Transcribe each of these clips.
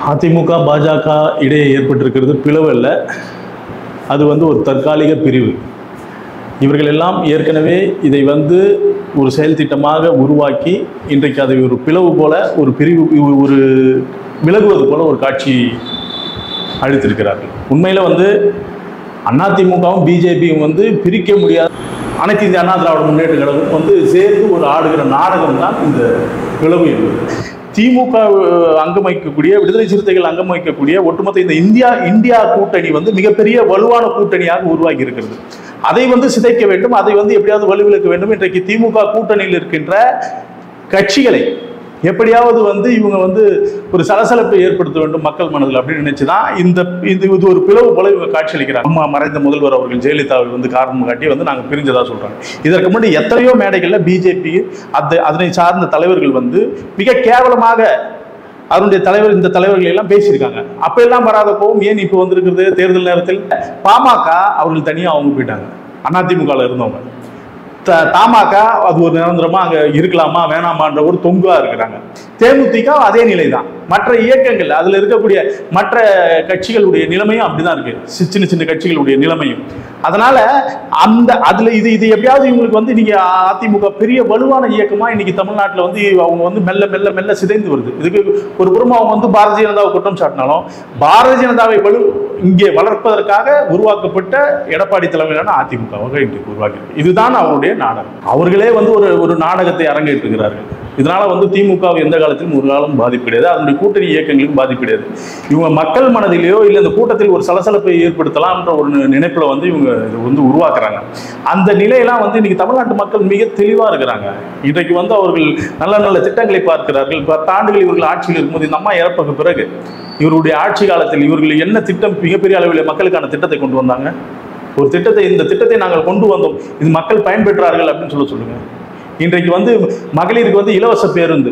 அதிமுக பாஜக இடையே ஏற்பட்டிருக்கிறது பிளவு அல்ல அது வந்து ஒரு தற்காலிக பிரிவு இவர்கள் எல்லாம் ஏற்கனவே இதை வந்து ஒரு செயல் திட்டமாக உருவாக்கி இன்றைக்கு அதை ஒரு பிளவு போல ஒரு பிரிவு ஒரு விலகுவது போல ஒரு காட்சி அளித்திருக்கிறார்கள் உண்மையில் வந்து அதிமுகவும் பிஜேபியும் வந்து பிரிக்க முடியாத அனைத்து இந்திய அண்ணா திராவிட முன்னேற்ற கழகம் வந்து சேர்ந்து ஒரு ஆடுகிற நாடகம் தான் இந்த பிளவு என்பது திமுக அங்கம் வகிக்கக்கூடிய விடுதலை சிறுத்தைகள் அங்கம் வகிக்கக்கூடிய ஒட்டுமொத்த இந்த இந்தியா இந்தியா கூட்டணி வந்து மிகப்பெரிய வலுவான கூட்டணியாக உருவாகி இருக்கிறது அதை வந்து சிதைக்க வேண்டும் அதை வந்து எப்படியாவது வலுவிழக்க வேண்டும் இன்றைக்கு திமுக கூட்டணியில் இருக்கின்ற கட்சிகளை எப்படியாவது வந்து இவங்க வந்து ஒரு சலசலப்பை ஏற்படுத்த வேண்டும் மக்கள் மனதில் அப்படின்னு நினைச்சுதான் இந்த இது இது ஒரு பிளவு போல இவங்க காட்சியளிக்கிறாங்க அம்மா மறைந்த முதல்வர் அவர்கள் ஜெயலலிதா அவர்கள் வந்து காரணம் காட்டி வந்து நாங்கள் பிரிஞ்சதா சொல்றாங்க இதற்கு முன்னாடி எத்தனையோ மேடைகளில் பிஜேபி அந்த அதனை சார்ந்த தலைவர்கள் வந்து மிக கேவலமாக அதனுடைய தலைவர் இந்த தலைவர்கள் எல்லாம் பேசியிருக்காங்க அப்ப எல்லாம் வராத கோவம் ஏன் இப்போ வந்திருக்கிறது தேர்தல் நேரத்தில் பாமக அவர்கள் தனியாக அவங்க போயிட்டாங்க அதிமுகவில் இருந்தவங்க த தமாக அது ஒரு நிரந்தரமா அங்க இருக்கலாமா வேணாமான்ற ஒரு தொங்கா இருக்கிறாங்க தேமுதிக அதே நிலை தான் மற்ற இயக்கங்கள் அதுல இருக்கக்கூடிய மற்ற கட்சிகளுடைய நிலைமையும் அப்படிதான் இருக்கு சி- சின்ன சின்ன கட்சிகளுடைய நிலைமையும் அதனால அந்த அதுல இது இது எப்படியாவது இவங்களுக்கு வந்து நீங்க அதிமுக பெரிய வலுவான இயக்கமா இன்னைக்கு தமிழ்நாட்டுல வந்து அவங்க வந்து மெல்ல மெல்ல மெல்ல சிதைந்து வருது இதுக்கு ஒரு புறமா அவங்க வந்து பாரதிய ஜனதாவை குற்றம் சாட்டினாலும் பாரதிய ஜனதாவை வலு இங்கே வளர்ப்பதற்காக உருவாக்கப்பட்ட எடப்பாடி தலைமையிலான அதிமுகவாக இன்றைக்கு உருவாகிறது இதுதான் அவருடைய நாடகம் அவர்களே வந்து ஒரு ஒரு நாடகத்தை அரங்கேற்றுகிறார்கள் இதனால வந்து திமுக எந்த காலத்திலும் ஒரு காலம் பாதிப்பு கிடையாது அதனுடைய கூட்டணி இயக்கங்களுக்கும் பாதிப்பு கிடையாது இவங்க மக்கள் மனதிலேயோ இல்லை இந்த கூட்டத்தில் ஒரு சலசலப்பை ஏற்படுத்தலாம்ன்ற ஒரு நினைப்புல வந்து இவங்க இது வந்து உருவாக்குறாங்க அந்த நிலையெல்லாம் வந்து இன்னைக்கு தமிழ்நாட்டு மக்கள் மிக தெளிவா இருக்கிறாங்க இன்றைக்கு வந்து அவர்கள் நல்ல நல்ல திட்டங்களை பார்க்கிறார்கள் பத்து ஆண்டுகள் இவர்கள் ஆட்சியில் இருக்கும்போது இந்த அம்மா இறப்புக்கு பிறகு இவருடைய ஆட்சி காலத்தில் இவர்கள் என்ன திட்டம் மிகப்பெரிய அளவில் மக்களுக்கான திட்டத்தை கொண்டு வந்தாங்க ஒரு திட்டத்தை இந்த திட்டத்தை நாங்கள் கொண்டு வந்தோம் இது மக்கள் பயன்பெற்றார்கள் அப்படின்னு சொல்ல சொல்லுங்க இன்றைக்கு வந்து மகளிருக்கு வந்து இலவச பேருந்து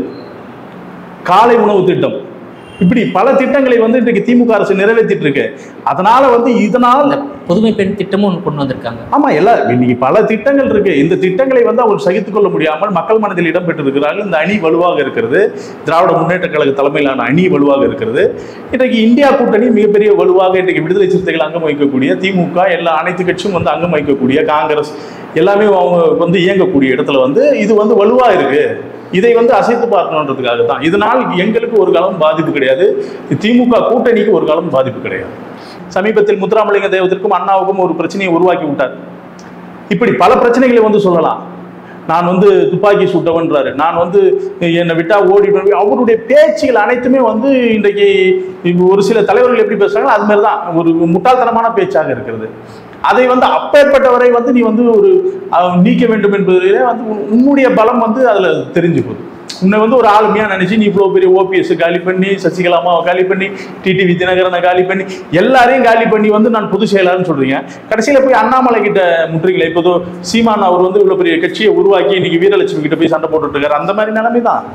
காலை உணவு திட்டம் இப்படி பல திட்டங்களை வந்து இன்றைக்கு திமுக அரசு நிறைவேற்றிட்டு இருக்கு அதனால வந்து இதனால் அந்த புதுமை பெண் திட்டமும் ஒன்று கொண்டு வந்திருக்காங்க ஆமா எல்லா இன்னைக்கு பல திட்டங்கள் இருக்கு இந்த திட்டங்களை வந்து அவங்க சகித்துக் கொள்ள முடியாமல் மக்கள் மனதில் இடம்பெற்றிருக்கிறார்கள் இந்த அணி வலுவாக இருக்கிறது திராவிட முன்னேற்ற கழக தலைமையிலான அணி வலுவாக இருக்கிறது இன்றைக்கு இந்தியா கூட்டணி மிகப்பெரிய வலுவாக இன்றைக்கு விடுதலை சிறுத்தைகள் அங்கம் வகிக்கக்கூடிய திமுக எல்லா அனைத்து கட்சியும் வந்து அங்கம் வகிக்கக்கூடிய காங்கிரஸ் எல்லாமே அவங்க வந்து இயங்கக்கூடிய இடத்துல வந்து இது வந்து வலுவா இருக்கு இதை வந்து அசைத்து பார்க்கணுன்றதுக்காக தான் இதனால் எங்களுக்கு ஒரு காலம் பாதிப்பு கிடையாது திமுக கூட்டணிக்கு ஒரு காலம் பாதிப்பு கிடையாது சமீபத்தில் முத்துராமலிங்க தேவத்திற்கும் அண்ணாவுக்கும் ஒரு பிரச்சனையை உருவாக்கி விட்டார் இப்படி பல பிரச்சனைகளை வந்து சொல்லலாம் நான் வந்து துப்பாக்கி சுட்டவன்றாரு நான் வந்து என்னை விட்டா ஓடிடுவேன் அவருடைய பேச்சுகள் அனைத்துமே வந்து இன்றைக்கு இப்ப ஒரு சில தலைவர்கள் எப்படி பேசுறாங்களோ அது மாதிரி தான் ஒரு முட்டாள்தனமான பேச்சாக இருக்கிறது அதை வந்து அப்பேற்பட்டவரை வந்து நீ வந்து ஒரு அஹ், நீக்க வேண்டும் என்பதிலே வந்து உன்- உன்னுடைய பலம் வந்து அதுல தெரிஞ்சு போகுது உன்னை வந்து ஒரு ஆளுமையா நினைச்சு நீ இவ்வளவு பெரிய ஓபிஎஸ் காலி பண்ணி சசிகலாமாவை காலி பண்ணி டிடிவி தினகரனை காலி பண்ணி எல்லாரையும் காலி பண்ணி வந்து நான் பொதுச் செயலாளர்னு சொல்றீங்க கடைசியில போய் அண்ணாமலை கிட்ட முற்றுகையில இப்போ சீமான் அவர் வந்து இவ்வளவு பெரிய கட்சியை உருவாக்கி இன்னைக்கு வீரலட்சுமி கிட்ட போய் சண்டை போட்டுட்டு இருக்காரு அந்த மாதிரி நிலைமை தான்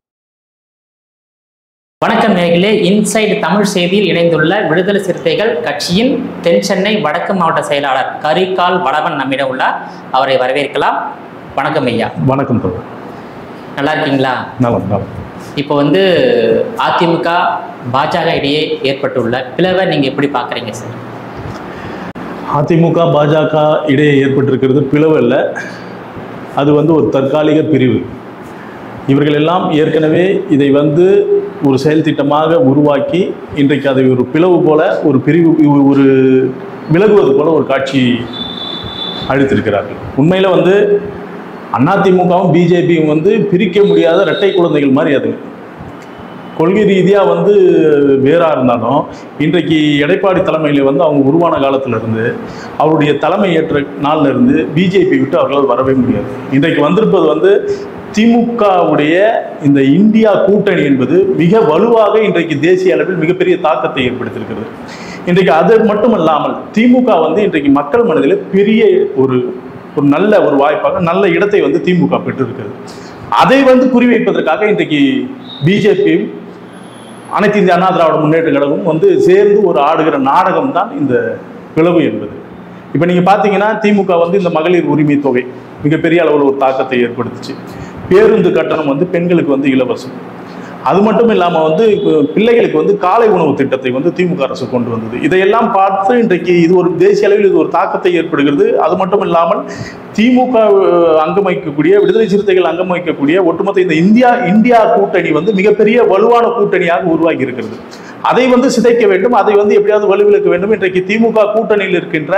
வணக்கம் நேர்களே இன்சைடு தமிழ் செய்தியில் இணைந்துள்ள விடுதலை சிறுத்தைகள் கட்சியின் தென் சென்னை வடக்கு மாவட்ட செயலாளர் கரிகால் வளவன் நம்மிடம் உள்ளார் அவரை வரவேற்கலாம் வணக்கம் ஐயா வணக்கம் தோழர் நல்லா இருக்கீங்களா நலம் நலம் இப்போ வந்து அதிமுக பாஜக இடையே ஏற்பட்டுள்ள பிளவை நீங்க எப்படி பாக்குறீங்க சார் அதிமுக பாஜக இடையே ஏற்பட்டிருக்கிறது பிளவு அல்ல அது வந்து ஒரு தற்காலிக பிரிவு இவர்கள் எல்லாம் ஏற்கனவே இதை வந்து ஒரு செயல் திட்டமாக உருவாக்கி இன்றைக்கு அதை ஒரு பிளவு போல ஒரு பிரிவு ஒரு விலகுவது போல ஒரு காட்சி அளித்திருக்கிறார்கள் உண்மையில் வந்து அதிமுகவும் பிஜேபியும் வந்து பிரிக்க முடியாத இரட்டை குழந்தைகள் மாதிரி அதுங்க கொள்கை ரீதியாக வந்து வேறாக இருந்தாலும் இன்றைக்கு எடப்பாடி தலைமையில் வந்து அவங்க உருவான காலத்துல இருந்து அவருடைய தலைமை ஏற்ற நாள்ல இருந்து பிஜேபி விட்டு அவர்களால் வரவே முடியாது இன்றைக்கு வந்திருப்பது வந்து திமுகவுடைய இந்த இந்தியா கூட்டணி என்பது மிக வலுவாக இன்றைக்கு தேசிய அளவில் மிகப்பெரிய தாக்கத்தை ஏற்படுத்தியிருக்கிறது இன்றைக்கு அது மட்டுமல்லாமல் திமுக வந்து இன்றைக்கு மக்கள் மனதில் பெரிய ஒரு ஒரு நல்ல ஒரு வாய்ப்பாக நல்ல இடத்தை வந்து திமுக பெற்றிருக்கிறது அதை வந்து குறிவைப்பதற்காக இன்றைக்கு பிஜேபியும் அனைத்து இந்திய அண்ணா திராவிட முன்னேற்ற கழகம் வந்து சேர்ந்து ஒரு ஆடுகிற நாடகம் தான் இந்த பிளவு என்பது இப்போ நீங்கள் பார்த்தீங்கன்னா திமுக வந்து இந்த மகளிர் உரிமை தொகை மிகப்பெரிய அளவில் ஒரு தாக்கத்தை ஏற்படுத்துச்சு பேருந்து கட்டணம் வந்து பெண்களுக்கு வந்து இலவசம் அது மட்டும் இல்லாமல் வந்து இப்போ பிள்ளைகளுக்கு வந்து காலை உணவு திட்டத்தை வந்து திமுக அரசு கொண்டு வந்தது இதையெல்லாம் பார்த்து இன்றைக்கு இது ஒரு தேசிய அளவில் இது ஒரு தாக்கத்தை ஏற்படுகிறது அது மட்டும் இல்லாமல் திமுக அஹ், அங்கம் வகிக்கக்கூடிய விடுதலை சிறுத்தைகள் அங்கம் வகிக்கக்கூடிய ஒட்டுமொத்த இந்த இந்தியா இந்தியா கூட்டணி வந்து மிகப்பெரிய வலுவான கூட்டணியாக உருவாகி இருக்கிறது அதை வந்து சிதைக்க வேண்டும் அதை வந்து எப்படியாவது வலுவிழக்க வேண்டும் இன்றைக்கு திமுக கூட்டணியில் இருக்கின்ற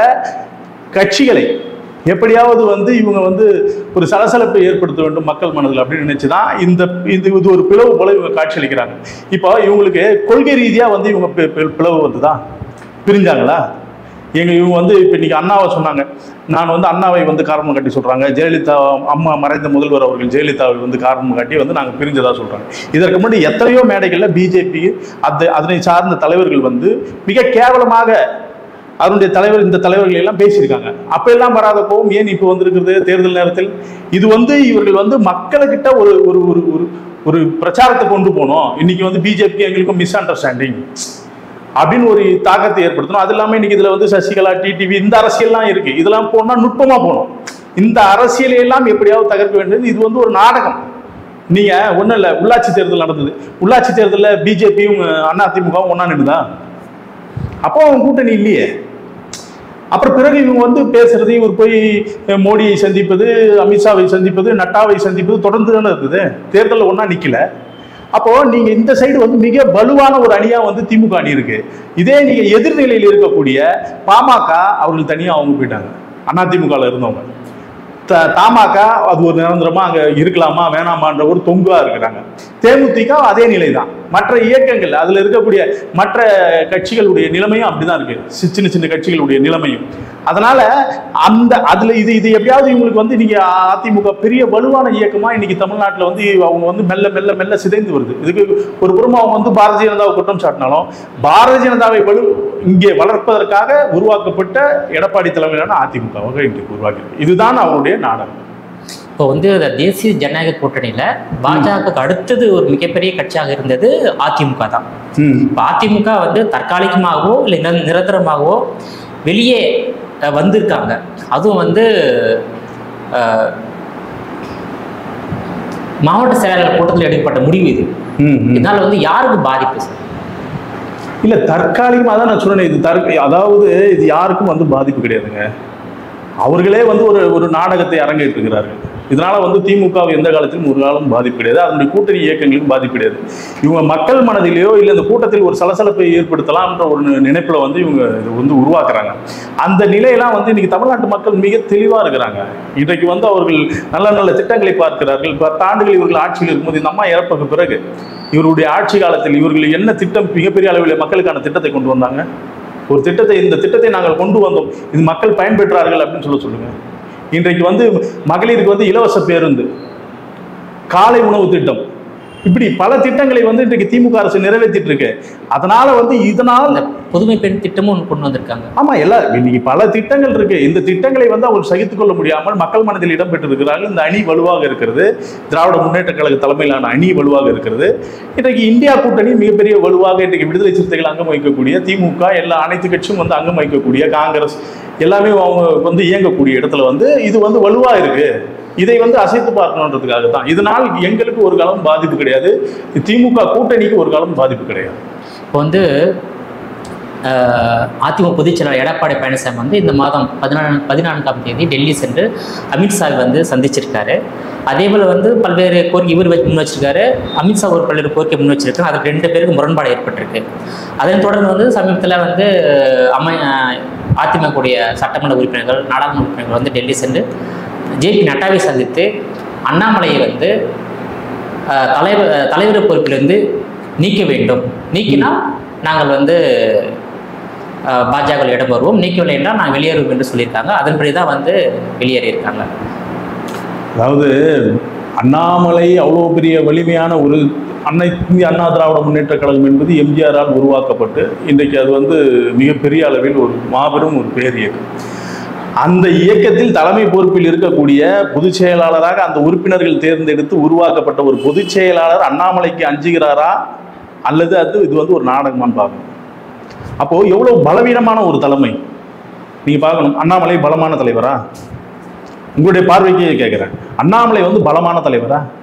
கட்சிகளை எப்படியாவது வந்து இவங்க வந்து ஒரு சலசலப்பை ஏற்படுத்த வேண்டும் மக்கள் மனதில் அப்படின்னு நினைச்சுதான் இந்த இது இது ஒரு பிளவு போல இவங்க காட்சியளிக்கிறாங்க இப்போ இவங்களுக்கு கொள்கை ரீதியா வந்து இவங்க பி- பி- பிளவு வந்துதா பிரிஞ்சாங்களா எங்க இவங்க வந்து இப்போ இன்னைக்கு அண்ணாவை சொன்னாங்க நான் வந்து அண்ணாவை வந்து காரணம் காட்டி சொல்றாங்க ஜெயலலிதா அம்மா மறைந்த முதல்வர் அவர்கள் ஜெயலலிதாவை வந்து காரணம் காட்டி வந்து நாங்கள் பிரிஞ்சதா சொல்றாங்க இதற்கு முன்னாடி எத்தனையோ மேடைகளில் பிஜேபி அது அதனை சார்ந்த தலைவர்கள் வந்து மிக கேவலமாக அதனுடைய தலைவர் இந்த தலைவர்கள் எல்லாம் பேசியிருக்காங்க அப்ப எல்லாம் வராத கோவம் ஏன் இப்போ வந்திருக்கிறது தேர்தல் நேரத்தில் இது வந்து இவர்கள் வந்து மக்களுக்கிட்ட ஒரு ஒரு ஒரு ஒரு ஒரு பிரச்சாரத்தை கொண்டு போனோம் இன்னைக்கு வந்து பிஜேபி எங்களுக்கும் மிஸ் அண்டர்ஸ்டாண்டிங் அப்படின்னு ஒரு தாக்கத்தை ஏற்படுத்தணும் அது இல்லாமல் இன்னைக்கு இதுல வந்து சசிகலா டிடிவி இந்த அரசியல்லாம் இருக்கு இதெல்லாம் போனா நுட்பமா போகணும் இந்த அரசியலை எல்லாம் எப்படியாவது தகர்க்க வேண்டியது இது வந்து ஒரு நாடகம் நீங்க ஒண்ணும் இல்ல உள்ளாட்சி தேர்தல் நடந்தது உள்ளாட்சி தேர்தலில் பிஜேபியும் அதிமுகவும் ஒண்ணா நின்றுதா அப்போ அவங்க கூட்டணி இல்லையே அப்புறம் பிறகு இவங்க வந்து பேசுறது இவர் போய் அஹ், மோடியை சந்திப்பது அமித்ஷாவை சந்திப்பது நட்டாவை சந்திப்பது தொடர்ந்து தானே இருக்குது தேர்தலில் ஒன்றா நிக்கல அப்போ நீங்க இந்த சைடு வந்து மிக வலுவான ஒரு அணியா வந்து திமுக அணி இருக்கு இதே நீங்க எதிர்நிலையில் இருக்கக்கூடிய பாமக அவர்கள் தனியா அவங்க போயிட்டாங்க அதிமுகவில் இருந்தவங்க த- தமாக அது ஒரு நிரந்தரமா அங்க இருக்கலாமா வேணாமான்ற ஒரு தொங்குவா இருக்கிறாங்க தேமுதிக அதே நிலை தான் மற்ற இயக்கங்கள் அதுல இருக்கக்கூடிய மற்ற கட்சிகளுடைய நிலைமையும் அப்படிதான் இருக்கு சி- சின்ன சின்ன கட்சிகளுடைய நிலைமையும் அதனால அந்த அதுல இது இது எப்படியாவது இவங்களுக்கு வந்து நீங்க அதிமுக பெரிய வலுவான இயக்கமா இன்னைக்கு தமிழ்நாட்டுல வந்து அவங்க வந்து மெல்ல மெல்ல மெல்ல சிதைந்து வருது இதுக்கு ஒரு புறமா அவங்க வந்து பாரதிய ஜனதாவை குற்றம் சாட்டினாலும் பாரதிய ஜனதாவை வலு இங்கே வளர்ப்பதற்காக உருவாக்கப்பட்ட எடப்பாடி தலைமையிலான அதிமுகவாக இன்றைக்கு உருவாக்கி இதுதான் அவருடைய நாடகம் இப்போ வந்து இந்த தேசிய ஜனநாயக கூட்டணியில பாஜகவுக்கு அடுத்தது ஒரு மிகப்பெரிய கட்சியாக இருந்தது அதிமுக தான் இப்போ அதிமுக வந்து தற்காலிகமாகவோ இல்லை நிர- நிரந்தரமாகவோ வெளியே அஹ், வந்திருக்காங்க அதுவும் வந்து அஹ், மாவட்ட செயலாளர் கூட்டத்தில் எடுக்கப்பட்ட முடிவு இது இதனால வந்து யாருக்கு பாதிப்பு சார் இல்ல தற்காலிகமாக தான் நான் சொன்னேன் இது தற்க அதாவது இது யாருக்கும் வந்து பாதிப்பு கிடையாதுங்க அவர்களே வந்து ஒரு ஒரு நாடகத்தை அரங்கேற்றுகிறார்கள் இதனால வந்து திமுக எந்த காலத்திலும் ஒரு காலம் பாதிப்பு கிடையாது அதனுடைய கூட்டணி இயக்கங்களுக்கும் பாதிப்பு கிடையாது இவங்க மக்கள் மனதிலேயோ இல்லை இந்த கூட்டத்தில் ஒரு சலசலப்பை ஏற்படுத்தலாம்ன்ற ஒரு நி- நினைப்புல வந்து இவங்க இது வந்து உருவாக்குறாங்க அந்த நிலையெல்லாம் வந்து இன்னைக்கு தமிழ்நாட்டு மக்கள் மிக தெளிவா இருக்கிறாங்க இன்றைக்கு வந்து அவர்கள் நல்ல நல்ல திட்டங்களை பார்க்கிறார்கள் பத்து ஆண்டுகள் இவர்கள் ஆட்சியில் இருக்கும்போது இந்த அம்மா இறப்புக்கு பிறகு இவருடைய ஆட்சி காலத்தில் இவர்கள் என்ன திட்டம் மிகப்பெரிய அளவில் மக்களுக்கான திட்டத்தை கொண்டு வந்தாங்க ஒரு திட்டத்தை இந்த திட்டத்தை நாங்கள் கொண்டு வந்தோம் இது மக்கள் பயன்பெற்றார்கள் அப்படின்னு சொல்ல சொல்லுங்க இன்றைக்கு வந்து மகளிருக்கு வந்து இலவச பேருந்து காலை உணவு திட்டம் இப்படி பல திட்டங்களை வந்து இன்றைக்கு திமுக அரசு நிறைவேற்றிட்டு இருக்கு அதனால வந்து இதனால் இந்த புதுமை பெண் திட்டமும் ஒன்று கொண்டு வந்திருக்காங்க ஆமா எல்லா இன்னைக்கு பல திட்டங்கள் இருக்கு இந்த திட்டங்களை வந்து அவர் சகித்துக் கொள்ள முடியாமல் மக்கள் மனதில் இடம் பெற்றிருக்கிறார்கள் இந்த அணி வலுவாக இருக்கிறது திராவிட முன்னேற்ற கழக தலைமையிலான அணி வலுவாக இருக்கிறது இன்றைக்கு இந்தியா கூட்டணி மிகப்பெரிய வலுவாக இன்றைக்கு விடுதலை சிறுத்தைகள் அங்கம் வகிக்கக்கூடிய திமுக எல்லா அனைத்து கட்சியும் வந்து அங்கம் வகிக்கக்கூடிய காங்கிரஸ் எல்லாமே அவங்க வந்து இயங்கக்கூடிய இடத்துல வந்து இது வந்து வலுவா இருக்கு இதை வந்து அசைத்து பார்க்கணுன்றதுக்காக தான் இதனால் எங்களுக்கு ஒரு காலம் பாதிப்பு கிடையாது திமுக கூட்டணிக்கு ஒரு காலம் பாதிப்பு கிடையாது இப்போ வந்து அஹ், அதிமுக பொதுச் செயலாளர் எடப்பாடி பழனிசாமி வந்து இந்த மாதம் பதினாலு பதினான்காம் தேதி டெல்லி சென்று அமித்ஷாவை வந்து சந்திச்சிருக்காரு அதே போல் வந்து பல்வேறு கோரிக்கை இவர் வச்சு முன் வச்சிருக்காரு அமித்ஷா ஒரு பல்வேறு கோரிக்கை முன் வச்சிருக்காரு அதுக்கு ரெண்டு பேருக்கு முரண்பாடு ஏற்பட்டிருக்கு அதன் தொடர்ந்து வந்து சமீபத்தில் வந்து அமை அஹ், அதிமுகவுடைய சட்டமன்ற உறுப்பினர்கள் நாடாளுமன்ற உறுப்பினர்கள் வந்து டெல்லி சென்று ஜேபி நட்டாவை சந்தித்து அண்ணாமலையை வந்து அஹ், தலைவர் தலைவர் பொறுப்பிலிருந்து நீக்க வேண்டும் நீக்கினால் நாங்கள் வந்து அஹ், பாஜகவில் இடம் வருவோம் நீக்கவில்லை என்றால் நாங்கள் வெளியேறுவோம் என்று சொல்லியிருக்காங்க அதன்படி தான் வந்து வெளியேறியிருக்காங்க அதாவது அண்ணாமலை அவ்வளோ பெரிய வலிமையான ஒரு அன்னை இந்திய அண்ணா திராவிட முன்னேற்ற கழகம் என்பது எம்ஜிஆரால் உருவாக்கப்பட்டு இன்றைக்கு அது வந்து மிகப்பெரிய அளவில் ஒரு மாபெரும் ஒரு பேர் இயக்கம் அந்த இயக்கத்தில் தலைமை பொறுப்பில் இருக்கக்கூடிய பொதுச் செயலாளராக அந்த உறுப்பினர்கள் தேர்ந்தெடுத்து உருவாக்கப்பட்ட ஒரு பொதுச் செயலாளர் அண்ணாமலைக்கு அஞ்சுகிறாரா அல்லது அது இது வந்து ஒரு நாடகமான்னு பார்க்கணும் அப்போ எவ்வளவு பலவீனமான ஒரு தலைமை நீங்க பார்க்கணும் அண்ணாமலை பலமான தலைவரா உங்களுடைய பார்வைக்கு கேட்குறேன் அண்ணாமலை வந்து பலமான தலைவரா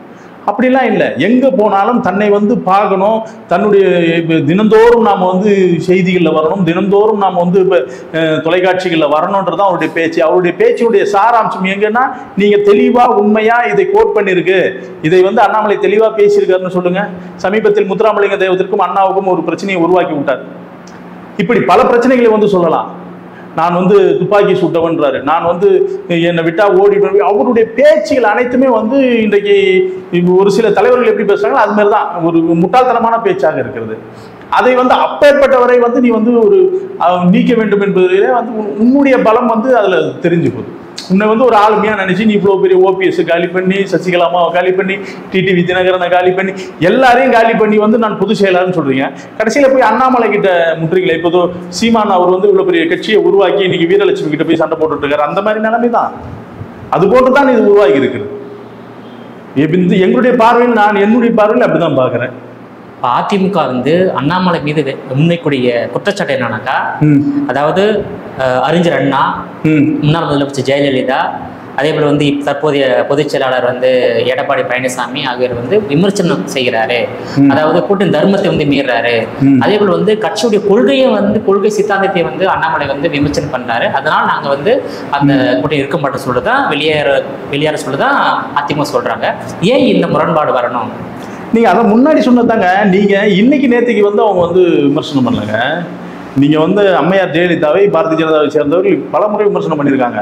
அப்படிலாம் இல்லை எங்கே போனாலும் தன்னை வந்து பார்க்கணும் தன்னுடைய இப்ப தினந்தோறும் நாம் வந்து செய்திகளில் வரணும் தினந்தோறும் நாம் வந்து இப்போ தொலைக்காட்சிகளில் வரணுன்றது தான் அவருடைய பேச்சு அவருடைய பேச்சுடைய சாராம்சம் எங்கன்னா நீங்கள் தெளிவாக உண்மையாக இதை கோட் பண்ணியிருக்கு இதை வந்து அண்ணாமலை தெளிவாக பேசியிருக்காருன்னு சொல்லுங்க சமீபத்தில் முத்துராமலிங்க தேவத்திற்கும் அண்ணாவுக்கும் ஒரு பிரச்சனையை உருவாக்கி விட்டார் இப்படி பல பிரச்சனைகளை வந்து சொல்லலாம் நான் வந்து துப்பாக்கி சுட்டவன்றாரு நான் வந்து என்னை விட்டா ஓடிடுவேன் அவருடைய பேச்சுகள் அனைத்துமே வந்து இன்றைக்கு ஒரு சில தலைவர்கள் எப்படி பேசுறாங்களோ அது மாதிரி தான் ஒரு முட்டாள்தனமான பேச்சாக இருக்கிறது அதை வந்து அப்பேற்பட்டவரை வந்து நீ வந்து ஒரு அஹ், நீக்க வேண்டும் என்பதிலே வந்து உன்- உன்னுடைய பலம் வந்து அதில் தெரிஞ்சு போகுது உன்னை வந்து ஒரு ஆளுமையா நினைச்சு நீ இவ்வளோ பெரிய ஓபிஎஸ் காலி பண்ணி சசிகலா அம்மாவை காலி பண்ணி டிடிவி தினகரனை காலி பண்ணி எல்லாரையும் காலி பண்ணி வந்து நான் பொதுச் செயலாளர்னு சொல்றீங்க கடைசியில் போய் அண்ணாமலை கிட்ட முட்டுறீங்களே இப்போ இதோ சீமான் அவர் வந்து இவ்வளோ பெரிய கட்சியை உருவாக்கி இன்னைக்கு வீரலட்சுமி கிட்ட போய் சண்டை போட்டுட்டு இருக்காரு அந்த மாதிரி நிலைமை தான் அது போன்று தான் இது உருவாகி இருக்குது இப்ப இந்த எங்களுடைய பார்வையில் நான் என்னுடைய பார்வையில் அப்படிதான் பார்க்குறேன் இப்போ அதிமுக வந்து அண்ணாமலை மீது வெ- முன்வைக்கூடிய குற்றச்சாட்டு என்னன்னாக்கா ம் அதாவது அஹ், அறிஞர் அண்ணா ம் முன்னாள் முதலமைச்சர் ஜெயலலிதா அதே போல் வந்து இப்ப தற்போதைய பொதுச் செயலாளர் வந்து எடப்பாடி பழனிசாமி ஆகியோர் வந்து விமர்சனம் செய்கிறாரு ம். அதாவது கூட்டின் தர்மத்தை வந்து மீறாரு ம். அதே போல் வந்து கட்சியுடைய கொள்கையை வந்து கொள்கை சித்தாந்தத்தை வந்து அண்ணாமலை வந்து விமர்சனம் பண்றாரு அதனால நாங்க வந்து அந்த கூட்டம் இருக்க மாட்டோம் சொல்லுதான் வெளியேற வெளியேற சொல்லுதான் அதிமுக சொல்றாங்க ஏன் இந்த முரண்பாடு வரணும் நீங்க அதை முன்னாடி சொன்னதாங்க நீங்க இன்னைக்கு நேத்துக்கு வந்து அவங்க வந்து விமர்சனம் பண்ணலங்க நீங்க வந்து அம்மையார் ஜெயலலிதாவை பாரதிய ஜனதாவை சேர்ந்தவர்கள் பல முறை விமர்சனம் பண்ணியிருக்காங்க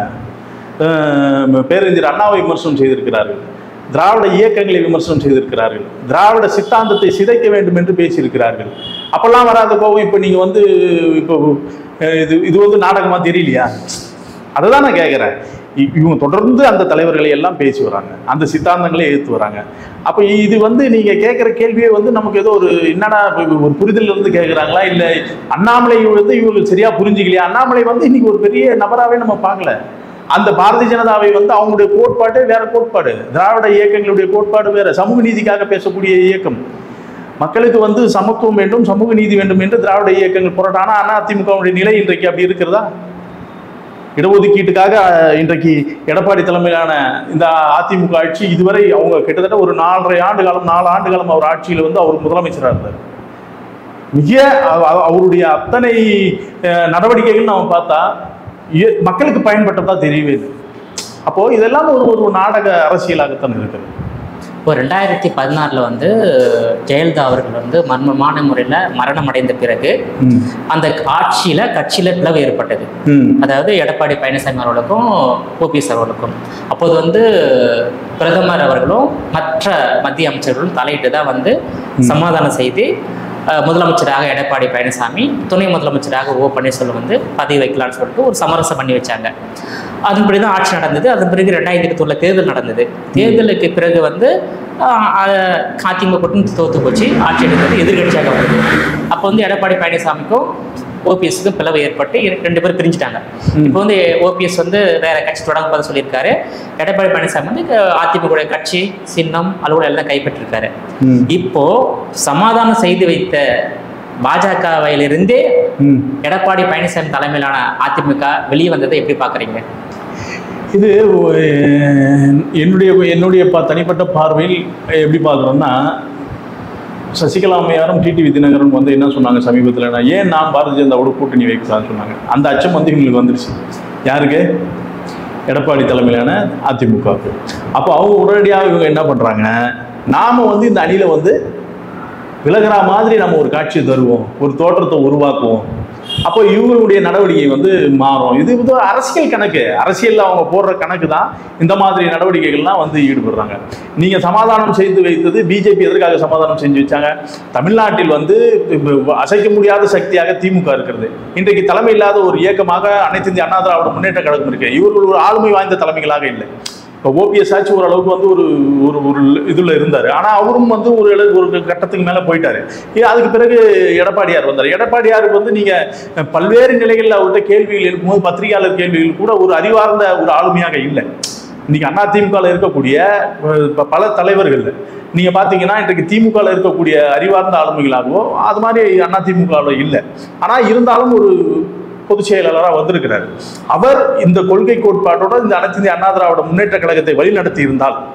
அஹ் பேரறிஞர் அண்ணாவை விமர்சனம் செய்திருக்கிறார்கள் திராவிட இயக்கங்களை விமர்சனம் செய்திருக்கிறார்கள் திராவிட சித்தாந்தத்தை சிதைக்க வேண்டும் என்று பேசியிருக்கிறார்கள் அப்பெல்லாம் வராத கோவம் இப்போ நீங்க வந்து இப்போ அஹ் இது இது வந்து நாடகமா தெரியலையா அதை தான் நான் கேட்குறேன் இவங்க தொடர்ந்து அந்த தலைவர்களை எல்லாம் பேசி வராங்க அந்த சித்தாந்தங்களை எதிர்த்து வராங்க அப்போ இது வந்து நீங்கள் கேட்குற கேள்வியே வந்து நமக்கு ஏதோ ஒரு என்னடா இப்ப ஒரு புரிதல் இருந்து கேட்குறாங்களா இல்லை அண்ணாமலை வந்து இவங்க சரியா புரிஞ்சுக்கலையா அண்ணாமலை வந்து இன்னைக்கு ஒரு பெரிய நபராகவே நம்ம பார்க்கல அந்த பாரதிய ஜனதாவை வந்து அவங்களுடைய கோட்பாட்டே வேற கோட்பாடு திராவிட இயக்கங்களுடைய கோட்பாடு வேற சமூக நீதிக்காக பேசக்கூடிய இயக்கம் மக்களுக்கு வந்து சமத்துவம் வேண்டும் சமூக நீதி வேண்டும் என்று திராவிட இயக்கங்கள் போராட்டம் ஆனால் அதிமுகவுடைய நிலை இன்றைக்கு அப்படி இருக்கிறதா இடஒதுக்கீட்டுக்காக அஹ், இன்றைக்கு எடப்பாடி தலைமையிலான இந்த அதிமுக ஆட்சி இதுவரை அவங்க கிட்டத்தட்ட ஒரு நாலரை ஆண்டு காலம் நாலு ஆண்டு காலம் அவர் ஆட்சியில் வந்து அவர் முதலமைச்சராக இருந்தார் மிக அவ- அவ- அவருடைய அத்தனை அஹ், நடவடிக்கைகள் நம்ம பார்த்தா எ- மக்களுக்கு பயன்பட்டதா தெரியவே இல்லை அப்போ இதெல்லாம் ஒரு ஒரு நாடக அரசியலாகத்தான் இருக்குது இப்போ ரெண்டாயிரத்தி பதினாறில் வந்து ஜெயலலிதா அவர்கள் வந்து மர்மமான முறையில் மரணம் அடைந்த பிறகு ம். அந்த ஆட்சியில் கட்சியில் பிளவு ஏற்பட்டது ம். அதாவது எடப்பாடி பழனிசாமி அவர்களுக்கும் ஓபிஎஸ் அவர்களுக்கும் அப்போது வந்து பிரதமர் அவர்களும் மற்ற மத்திய அமைச்சர்களும் தலையிட்டு தான் வந்து சமாதானம் செய்து அஹ், முதலமைச்சராக எடப்பாடி பழனிசாமி துணை முதலமைச்சராக ஓ பன்னீர்செல்வம் வந்து பதவி வைக்கலாம்னு சொல்லிட்டு ஒரு சமரசம் பண்ணி வச்சாங்க அதன்படி தான் ஆட்சி நடந்தது அதன் பிறகு ரெண்டாயிரத்தி இருபத்தொன்னில் தேர்தல் நடந்தது தேர்தலுக்கு பிறகு வந்து ஆஹ், அஹ், அதிமுக கூட்டணி தோத்து போச்சு ஆட்சி எடுத்தது எதிர்கட்சியாக வந்தது அப்போ வந்து எடப்பாடி பழனிசாமிக்கும் ஓபிஎஸ்க்கும் பிளவு ஏற்பட்டு இரு- ரெண்டு பேரும் பிரிஞ்சுட்டாங்க இப்போ வந்து ஓபிஎஸ் வந்து வேற கட்சி தொடங்க போத சொல்லியிருக்காரு எடப்பாடி பழனிசாமி வந்து அஹ், அதிமுக கட்சி சின்னம் அலுவலகம் எல்லாம் கைப்பற்றிருக்காரு ம். இப்போ சமாதானம் செய்து வைத்த பாஜகவிலிருந்தே ம். எடப்பாடி பழனிசாமி தலைமையிலான அதிமுக வெளியே வந்ததை எப்படி பார்க்குறீங்க இது அஹ், என்னுடைய என்னுடைய ப- தனிப்பட்ட பார்வையில் எப்படி பார்க்குறோன்னா சசிகலா அம்மையாரும் டிடிவி தினகரன் வந்து என்ன சொன்னாங்க சமீபத்தில் நான் ஏன் நான் பாரதிய ஜனதாவோட கூட்டணி வைக்கலாம்னு சொன்னாங்க அந்த அச்சம் வந்து இவங்களுக்கு வந்துருச்சு யாருக்கு எடப்பாடி தலைமையிலான அதிமுகவுக்கு அப்போ அவங்க உடனடியாக இவங்க என்ன பண்ணுறாங்க நாம் வந்து இந்த அணியில் வந்து விலகிற மாதிரி நம்ம ஒரு காட்சி தருவோம் ஒரு தோற்றத்தை உருவாக்குவோம் அப்போ இவங்களுடைய நடவடிக்கை வந்து மாறும் இது வந்து ஒரு அரசியல் கணக்கு அரசியலில் அவங்க போடுற கணக்கு தான் இந்த மாதிரி நடவடிக்கைகள்லாம் வந்து ஈடுபடுறாங்க நீங்கள் சமாதானம் செய்து வைத்தது பிஜேபி எதற்காக சமாதானம் செஞ்சு வச்சாங்க தமிழ்நாட்டில் வந்து இப்ப அசைக்க முடியாத சக்தியாக திமுக இருக்கிறது இன்றைக்கு தலைமை இல்லாத ஒரு இயக்கமாக அனைத்து இந்திய அண்ணா திராவிட முன்னேற்ற கழகம் இருக்கு இவர்கள் ஒரு ஆளுமை வாய்ந்த தலைமைகளாக இல்லை இப்போ ஓபிஎஸ் ஆச்சு ஓரளவுக்கு வந்து ஒரு ஒரு ஒரு இதில் இருந்தார் ஆனால் அவரும் வந்து ஒரு அளவு ஒரு கட்டத்துக்கு மேலே போயிட்டாரு இது அதுக்கு பிறகு எடப்பாடியார் வந்தார் எடப்பாடியாருக்கு வந்து நீங்கள் பல்வேறு நிலைகளில் அவர்கிட்ட கேள்விகள் இருக்கும்போது பத்திரிகையாளர் கேள்விகள் கூட ஒரு அறிவார்ந்த ஒரு ஆளுமையாக இல்லை இன்னைக்கு அண்ணா திமுகவில் இருக்கக்கூடிய அஹ், ப- பல தலைவர்கள் நீங்க பாத்தீங்கன்னா இன்றைக்கு திமுகவில் இருக்கக்கூடிய அறிவார்ந்த ஆளுமைகளாகவோ அது மாதிரி அண்ணா திமுகவில் இல்லை ஆனா இருந்தாலும் ஒரு பொதுச் செயலாளராக வந்திருக்கிறார் அவர் இந்த கொள்கை கோட்பாட்டோட இந்த அனைத்து இந்திய அண்ணா திராவிட முன்னேற்ற கழகத்தை வழிநடத்தி இருந்தால்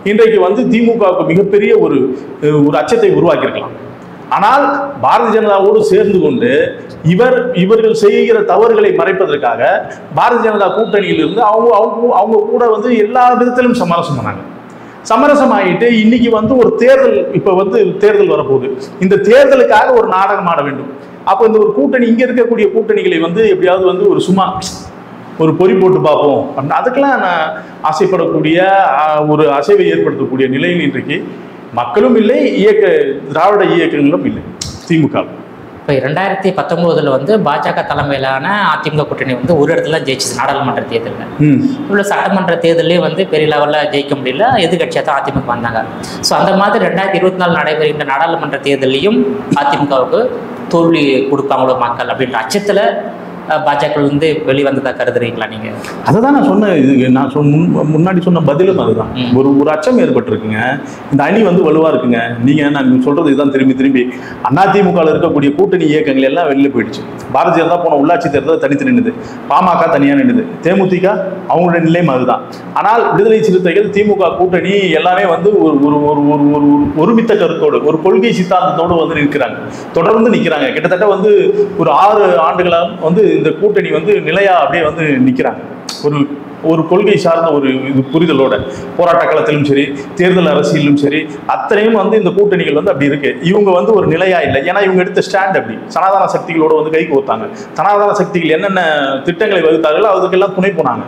இன்றைக்கு வந்து திமுகவுக்கு மிகப்பெரிய ஒரு அஹ், ஒரு அச்சத்தை உருவாக்கியிருக்கலாம் ஆனால் பாரதிய ஜனதாவோடு சேர்ந்து கொண்டு இவர் இவர்கள் செய்கிற தவறுகளை மறைப்பதற்காக பாரதிய ஜனதா கூட்டணியில் இருந்து அவங்க அவங்க அவங்க கூட வந்து எல்லா விதத்திலும் சமரசம் பண்ணாங்க சமரசம் ஆகிட்டு இன்னைக்கு வந்து ஒரு தேர்தல் இப்ப வந்து தேர்தல் வரப்போகுது இந்த தேர்தலுக்காக ஒரு நாடகம் ஆட வேண்டும் அப்போ இந்த ஒரு கூட்டணி இங்க இருக்கக்கூடிய கூட்டணிகளை வந்து எப்படியாவது வந்து ஒரு சும்மா ஒரு பொறி போட்டு பார்ப்போம் அப்படின்னு அதுக்கெல்லாம் நான் ஆசைப்படக்கூடிய ஆஹ், ஒரு அசைவை ஏற்படுத்தக்கூடிய நிலையில் இன்றைக்கு மக்களும் இல்லை இயக்க திராவிட இயக்கங்களும் இல்லை திமுக இப்போ ரெண்டாயிரத்தி பத்தொம்போதில் வந்து பாஜக தலைமையிலான அதிமுக கூட்டணி வந்து ஒரு இடத்துல தான் ஜெயிச்சிச்சு நாடாளுமன்ற தேர்தலில் ம் இவ்வளோ சட்டமன்ற தேர்தலே வந்து பெரிய லெவலில் ஜெயிக்க முடியல எதிர்கட்சியாக தான் அதிமுக வந்தாங்க ஸோ அந்த மாதிரி ரெண்டாயிரத்தி இருபத்தி நாலு நடைபெறுகின்ற நாடாளுமன்ற தேர்தலையும் அதிமுகவுக்கு தோல்வி கொடுப்பாங்களோ மக்கள் அப்படின்ற அச்சத்தில் பாஜக வந்து வெளிவந்ததா கருதுறீங்களா நீங்கள் அதை தான் நான் சொன்னேன் இது நான் சொன்ன முன் முன்னாடி சொன்ன பதிலும் அதுதான் ம். ஒரு ஒரு அச்சம் ஏற்பட்டிருக்குங்க இந்த அணி வந்து வலுவா இருக்குங்க நீங்க நான் சொல்றது இதுதான் திரும்பி திரும்பி அதிமுகவில் இருக்கக்கூடிய கூட்டணி இயக்கங்கள் எல்லாம் வெளில போயிடுச்சு பாரதிய ஜனதா போன உள்ளாட்சி தேர்தல் தனித்து நின்னுது பாமக தனியா நின்னுது தேமுதிக அவங்களுடைய நிலையும் அதுதான் ஆனால் விடுதலை சிறுத்தைகள் திமுக கூட்டணி எல்லாமே வந்து ஒரு ஒரு ஒரு ஒரு ஒரு ஒரு ஒருமித்த கருத்தோடு ஒரு கொள்கை சித்தாந்தத்தோடு வந்து நிற்கிறாங்க தொடர்ந்து நிற்கிறாங்க கிட்டத்தட்ட வந்து ஒரு ஆறு ஆண்டுகளாக வந்து இந்த கூட்டணி வந்து நிலையா அப்படியே வந்து நிற்கிறாங்க ஒரு ஒரு கொள்கை சார்ந்த ஒரு இது புரிதலோட போராட்ட களத்திலும் சரி தேர்தல் அரசியலும் சரி அத்தனையும் வந்து இந்த கூட்டணிகள் வந்து அப்படி இருக்கு இவங்க வந்து ஒரு நிலையா இல்லை ஏன்னா இவங்க எடுத்த ஸ்டாண்ட் அப்படி சனாதன சக்திகளோட வந்து கை கோர்த்தாங்க சனாதன சக்திகள் என்னென்ன திட்டங்களை வகுத்தார்களோ அதுக்கெல்லாம் துணை போனாங்க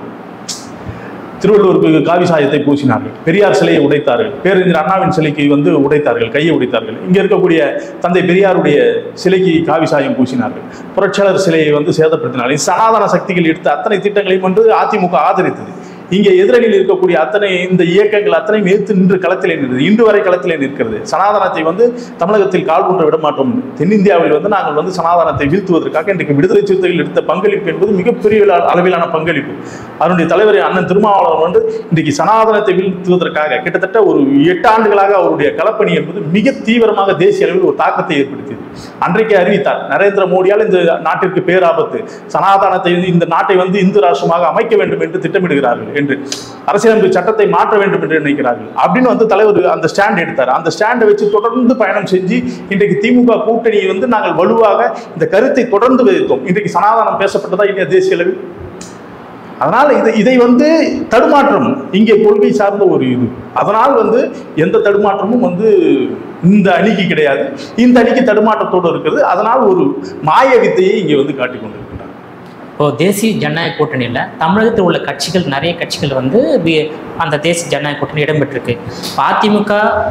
திருவள்ளுவருக்கு காவி சாயத்தை பூசினார்கள் பெரியார் சிலையை உடைத்தார்கள் பேரறிஞர் அண்ணாவின் சிலைக்கு வந்து உடைத்தார்கள் கையை உடைத்தார்கள் இங்க இருக்கக்கூடிய தந்தை பெரியாருடைய சிலைக்கு காவி சாயம் பூசினார்கள் புரட்சியாளர் சிலையை வந்து சேதப்படுத்தினார்கள் சனாதன சக்திகள் எடுத்த அத்தனை திட்டங்களையும் வந்து அதிமுக ஆதரித்தது இங்கே எதிரணியில் இருக்கக்கூடிய அத்தனை இந்த இயக்கங்கள் அத்தனையும் எதிர்த்து நின்று களத்திலே நின்றது இன்று வரை களத்திலே நிற்கிறது சனாதனத்தை வந்து தமிழகத்தில் கால் கொண்டு விட மாட்டோம் தென்னிந்தியாவில் வந்து நாங்கள் வந்து சனாதனத்தை வீழ்த்துவதற்காக இன்றைக்கு விடுதலை சிறுத்தைகள் எடுத்த பங்களிப்பு என்பது மிகப்பெரிய அள- அளவிலான பங்களிப்பு அதனுடைய தலைவர் அண்ணன் திருமாவளவன் வந்து இன்றைக்கு சனாதனத்தை வீழ்த்துவதற்காக கிட்டத்தட்ட ஒரு எட்டு ஆண்டுகளாக அவருடைய களப்பணி என்பது மிக தீவிரமாக தேசிய அளவில் ஒரு தாக்கத்தை ஏற்படுத்தியது அன்றைக்கு அறிவித்தார் நரேந்திர மோடியால் இந்த நாட்டிற்கு பேராபத்து சனாதனத்தை வந்து இந்த நாட்டை வந்து இந்து ராஷ்டிரமாக அமைக்க வேண்டும் என்று திட்டமிடுகிறார்கள் என்று அரசியலமைப்பு சட்டத்தை மாற்ற வேண்டும் என்று நினைக்கிறார்கள் அப்படின்னு வந்து தலைவர் அந்த ஸ்டாண்ட் எடுத்தார் அந்த ஸ்டாண்டை வச்சு தொடர்ந்து பயணம் செஞ்சு இன்றைக்கு திமுக கூட்டணியை வந்து நாங்கள் வலுவாக இந்த கருத்தை தொடர்ந்து விதைத்தோம் இன்றைக்கு சனாதனம் பேசப்பட்டதா இல்லையா தேசிய அளவில் அதனால் இது இதை வந்து தடுமாற்றம் இங்கே கொள்கை சார்ந்த ஒரு இது அதனால் வந்து எந்த தடுமாற்றமும் வந்து இந்த அணிக்கு கிடையாது இந்த அணிக்கு தடுமாற்றத்தோடு இருக்கிறது அதனால் ஒரு மாய வித்தையை இங்கே வந்து காட்டிக் கொண்டிருக்கிறார் இப்போ தேசிய ஜனநாயக கூட்டணியில் தமிழகத்தில் உள்ள கட்சிகள் நிறைய கட்சிகள் வந்து வி- அந்த தேசிய ஜனநாயக கூட்டணி இடம்பெற்றிருக்கு இப்ப அதிமுக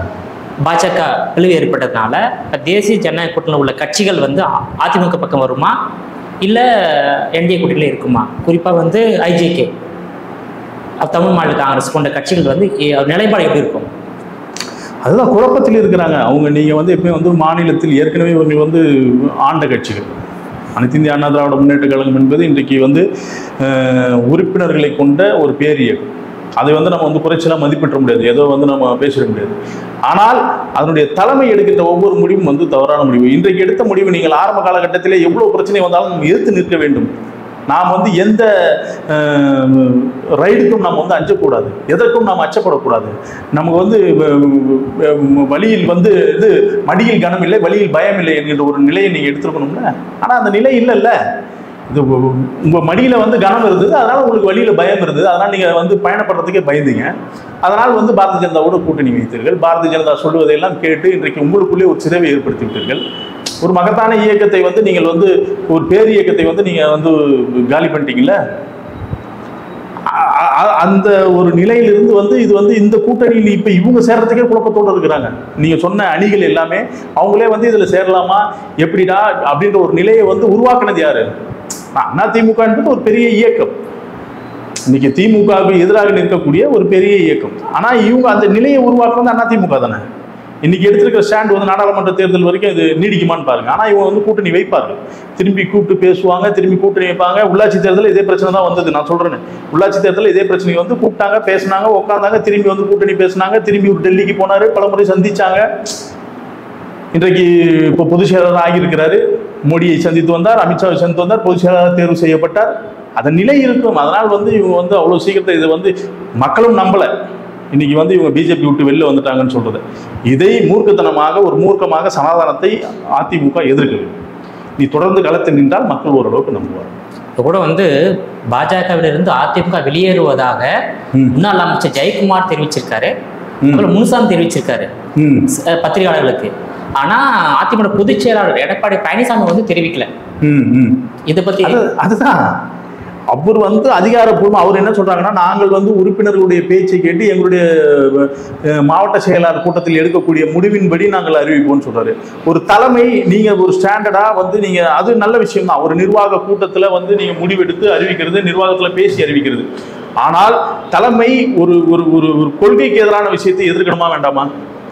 பாஜக பிளவு ஏற்பட்டதுனால இப்ப தேசிய ஜனநாயக கூட்டணியில் உள்ள கட்சிகள் வந்து அ- அதிமுக பக்கம் வருமா இல்லை என்டிஏ கூட்டணியில் இருக்குமா குறிப்பாக வந்து ஐஜேகே தமிழ் மாநில காங்கிரஸ் போன்ற கட்சிகள் வந்து எ- நிலைப்பாடு எப்படி இருக்கும் அதுதான் குழப்பத்தில் இருக்கிறாங்க அவங்க நீங்கள் வந்து எப்பயும் வந்து மாநிலத்தில் ஏற்கனவே இவங்க வந்து ஆண்ட கட்சிகள் அனைத்து இந்திய அண்ணா திராவிட முன்னேற்ற கழகம் என்பது இன்றைக்கு வந்து அஹ், உறுப்பினர்களை கொண்ட ஒரு பேரியக்கம் அதை வந்து நம்ம வந்து குறைச்சலாம் மதிப்பிட முடியாது ஏதோ வந்து நம்ம பேசிட முடியாது ஆனால் அதனுடைய தலைமை எடுக்கின்ற ஒவ்வொரு முடிவும் வந்து தவறான முடிவு இன்றைக்கு எடுத்த முடிவு நீங்கள் ஆரம்ப காலகட்டத்திலே எவ்வளவு பிரச்சனை வந்தாலும் நம்ம எதிர்த்து நிற்க வேண்டும் நாம் வந்து எந்த அஹ், ரைடுக்கும் நாம் வந்து அஞ்சக்கூடாது எதற்கும் நாம் அச்சப்படக்கூடாது நமக்கு வந்து வ- வ- வழியில் வந்து இது மடியில் கனம் இல்லை வழியில் பயம் இல்லை என்கின்ற ஒரு நிலையை நீங்கள் எடுத்துருக்கணும்ல ஆனால் அந்த நிலை இல்லைல்ல இது உ- உ- உங்க மடியில வந்து கனம் இருந்தது அதனால உங்களுக்கு வழியில பயம் இருந்தது அதனால நீங்க வந்து பயணப்படுறதுக்கே பயந்தீங்க அதனால் வந்து பாரதிய ஜனதாவோட கூட்டணி வைத்தீர்கள் பாரதிய ஜனதா சொல்வதையெல்லாம் கேட்டு இன்றைக்கு உங்களுக்குள்ளே ஒரு சிதைவை ஏற்படுத்தி விட்டீர்கள் ஒரு மகத்தான இயக்கத்தை வந்து நீங்கள் வந்து ஒரு பேர் இயக்கத்தை வந்து நீங்க வந்து காலி பண்ணிட்டீங்கல்ல அ- அ- அந்த ஒரு நிலையிலிருந்து வந்து இது வந்து இந்த கூட்டணியில் இப்ப இவங்க சேர்றதுக்கே குழப்பத்தோடு இருக்கிறாங்க நீங்க சொன்ன அணிகள் எல்லாமே அவங்களே வந்து இதுல சேரலாமா எப்படிடா அப்படின்ற ஒரு நிலையை வந்து உருவாக்குனது யாரு அண்ணா திமுக என்பது ஒரு பெரிய இயக்கம் இன்னைக்கு திமுகவுக்கு எதிராக நிற்கக்கூடிய ஒரு பெரிய இயக்கம் ஆனா இவங்க அந்த நிலையை உருவாக்குனது அண்ணா திமுக தானே இன்னைக்கு எடுத்திருக்கிற ஸ்டாண்ட் வந்து நாடாளுமன்ற தேர்தல் வரைக்கும் இது நீடிக்குமான்னு பாருங்க ஆனா இவங்க வந்து கூட்டணி வைப்பார்கள் திரும்பி கூப்பிட்டு பேசுவாங்க திரும்பி கூட்டணி வைப்பாங்க உள்ளாட்சி தேர்தலில் இதே பிரச்சனை தான் வந்தது நான் சொல்றேன் உள்ளாட்சி தேர்தலில் இதே பிரச்சனை வந்து கூப்பிட்டாங்க பேசினாங்க உட்காந்தாங்க திரும்பி வந்து கூட்டணி பேசினாங்க திரும்பி ஒரு டெல்லிக்கு போனாரு பலமுறை சந்திச்சாங்க இன்றைக்கு இப்போ பொதுச் செயலாளர் ஆகியிருக்கிறாரு மோடியை சந்தித்து வந்தார் அமித்ஷாவை சந்தித்து வந்தார் பொதுச் செயலாளர் தேர்வு செய்யப்பட்டார் அதன் நிலை இருக்கும் அதனால் வந்து இவங்க வந்து அவ்வளோ சீக்கிரத்தை இதை வந்து மக்களும் நம்பலை இன்னைக்கு வந்து இவங்க பிஜேபி விட்டு வெளில வந்துட்டாங்கன்னு சொல்றது இதை மூர்க்கத்தனமாக ஒரு மூர்க்கமாக சனாதனத்தை அதிமுக எதிர்க்குது நீ தொடர்ந்து களத்தில் நின்றால் மக்கள் ஓரளவுக்கு நம்புவார் இப்போ கூட வந்து பாஜகவிலிருந்து அதிமுக வெளியேறுவதாக ம். முன்னாள் அமைச்சர் ஜெயக்குமார் தெரிவிச்சிருக்காரு ம். அப்புறம் முனுசாமி தெரிவிச்சிருக்காரு ம் அஹ் பத்திரிகையாளர்களுக்கு ஆனா அதிமுக பொதுச் செயலாளர் எடப்பாடி பழனிசாமி வந்து தெரிவிக்கல ம் ம் இதை பத்தி அது அதுதான் அவர் வந்து அதிகாரப்பூர்வம் அவர் என்ன சொல்றாங்கன்னா நாங்கள் வந்து உறுப்பினர்களுடைய பேச்சை கேட்டு எங்களுடைய அஹ், மாவட்ட செயலாளர் கூட்டத்தில் எடுக்கக்கூடிய முடிவின்படி நாங்கள் அறிவிப்போம்னு சொல்றாரு ஒரு தலைமை நீங்க ஒரு ஸ்டாண்டர்டா வந்து நீங்க அது நல்ல விஷயம் தான் ஒரு நிர்வாக கூட்டத்துல வந்து நீங்க முடிவெடுத்து அறிவிக்கிறது நிர்வாகத்துல பேசி அறிவிக்கிறது ஆனால் தலைமை ஒரு ஒரு ஒரு ஒரு கொள்கைக்கு எதிரான விஷயத்தை எதிர்க்கணுமா வேண்டாமா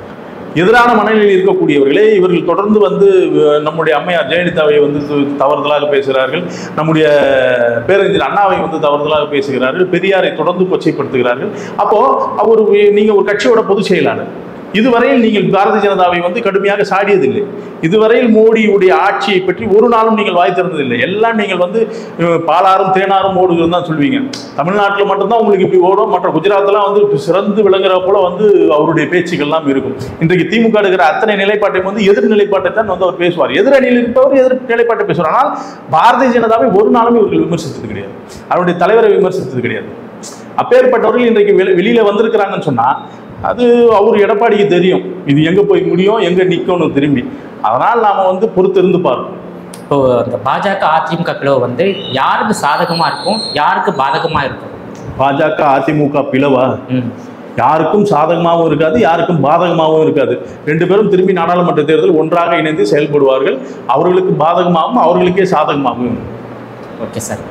எதிரான மனநிலையில் இருக்கக்கூடியவர்களே இவர்கள் தொடர்ந்து வந்து அஹ், நம்முடைய அம்மையார் ஜெயலலிதாவை வந்து து- தவறுதலாக பேசுகிறார்கள் நம்முடைய பேரறிஞர் அண்ணாவை வந்து தவறுதலாக பேசுகிறார்கள் பெரியாரை தொடர்ந்து கொச்சைப்படுத்துகிறார்கள் அப்போ ஒரு நீங்க ஒரு கட்சியோட பொதுச் செயலாளர் இதுவரையில் நீங்கள் பாரதிய ஜனதாவை வந்து கடுமையாக சாடியதில்லை இதுவரையில் மோடியுடைய ஆட்சியை பற்றி ஒரு நாளும் நீங்கள் வாய் திறந்ததில்லை எல்லாம் நீங்கள் வந்து அஹ், பாலாறும் தேனாரும் ஓடுகிறது தான் சொல்வீங்க தமிழ்நாட்டில் மட்டும்தான் உங்களுக்கு இப்படி ஓடும் மற்ற குஜராத்லாம் வந்து சிறந்து விளங்குற போல வந்து அவருடைய பேச்சுக்கள்லாம் இருக்கும் இன்றைக்கு திமுக எடுக்கிற அத்தனை நிலைப்பாட்டையும் வந்து எதிர் நிலைப்பாட்டை தான் வந்து அவர் பேசுவார் எதிரணியில் இருப்பவர் எதிர் நிலைப்பாட்டை பேசுவார் ஆனால் பாரதிய ஜனதாவை ஒரு நாளும் இவர்கள் விமர்சித்தது கிடையாது அவருடைய தலைவரை விமர்சித்தது கிடையாது அப்பேற்பட்டவர்கள் இன்றைக்கு வெளி- வெளியில வந்திருக்கிறாங்கன்னு சொன்னா அது அவர் எடப்பாடிக்கு தெரியும் இது எங்க போய் முடியும் எங்க நிக்கும்னு திரும்பி அதனால் நாம வந்து பொறுத்திருந்து பார்ப்போம் இப்போ அந்த பாஜக அதிமுக பிளவு வந்து யாருக்கு சாதகமா இருக்கும் யாருக்கு பாதகமா இருக்கும் பாஜக அதிமுக பிளவா ம். யாருக்கும் சாதகமாகவும் இருக்காது யாருக்கும் பாதகமாகவும் இருக்காது ரெண்டு பேரும் திரும்பி நாடாளுமன்ற தேர்தல் ஒன்றாக இணைந்து செயல்படுவார்கள் அவர்களுக்கு பாதகமாகவும் அவர்களுக்கே சாதகமாகவும் இருக்கும். ஓகே சார்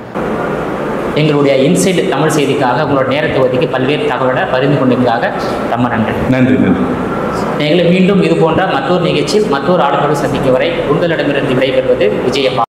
எங்களுடைய இன்சைடு தமிழ் செய்திக்காக உங்களோட நேரத்தை ஒதுக்கி பல்வேறு தகவலை பகிர்ந்து கொண்டதுக்காக ரொம்ப நன்றி நன்றி நன்றி எங்களை மீண்டும் இது போன்ற மற்றொரு நிகழ்ச்சியில் மற்றொரு ஆளுநரோடு சந்திக்கும் வரை உங்களிடமிருந்து விடைபெறுவது விஜயப்பா